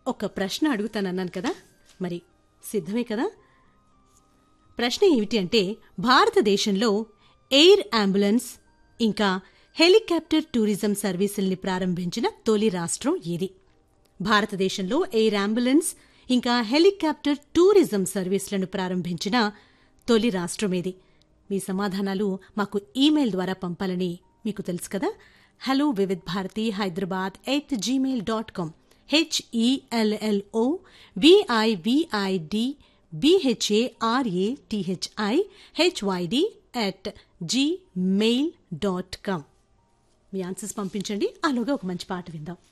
ఒక ప్రశ్న అడుగుతానన్నాను కదా మరి సిద్ధమే కదా ప్రశ్న ఏమిటి అంటే భారతదేశంలో ఎయిర్ అంబులెన్స్ ఇంకా హెలికాప్టర్ టూరిజం సర్వీసుల్ని ప్రారంభించిన తొలి రాష్ట్రం ఏది భారతదేశంలో ఎయిర్ అంబులెన్స్ ఇంకా హెలికాప్టర్ టూరిజం సర్వీసులను ప్రారంభించిన తొలి రాష్ట్రం ఏది మీ సమాధానాలు మాకు ఈమెయిల్ ద్వారా పంపాలని మీకు తెలుసు కదా hello Vividh Bharati Hyderabad at Gmail dot com HELLO VIVID బిహెచ్ఏఆర్ఏటిహెచ్ఐ HYD at Gmail dot com me answers పంపించండి అలాగా ఒక మంచి పాట విందాం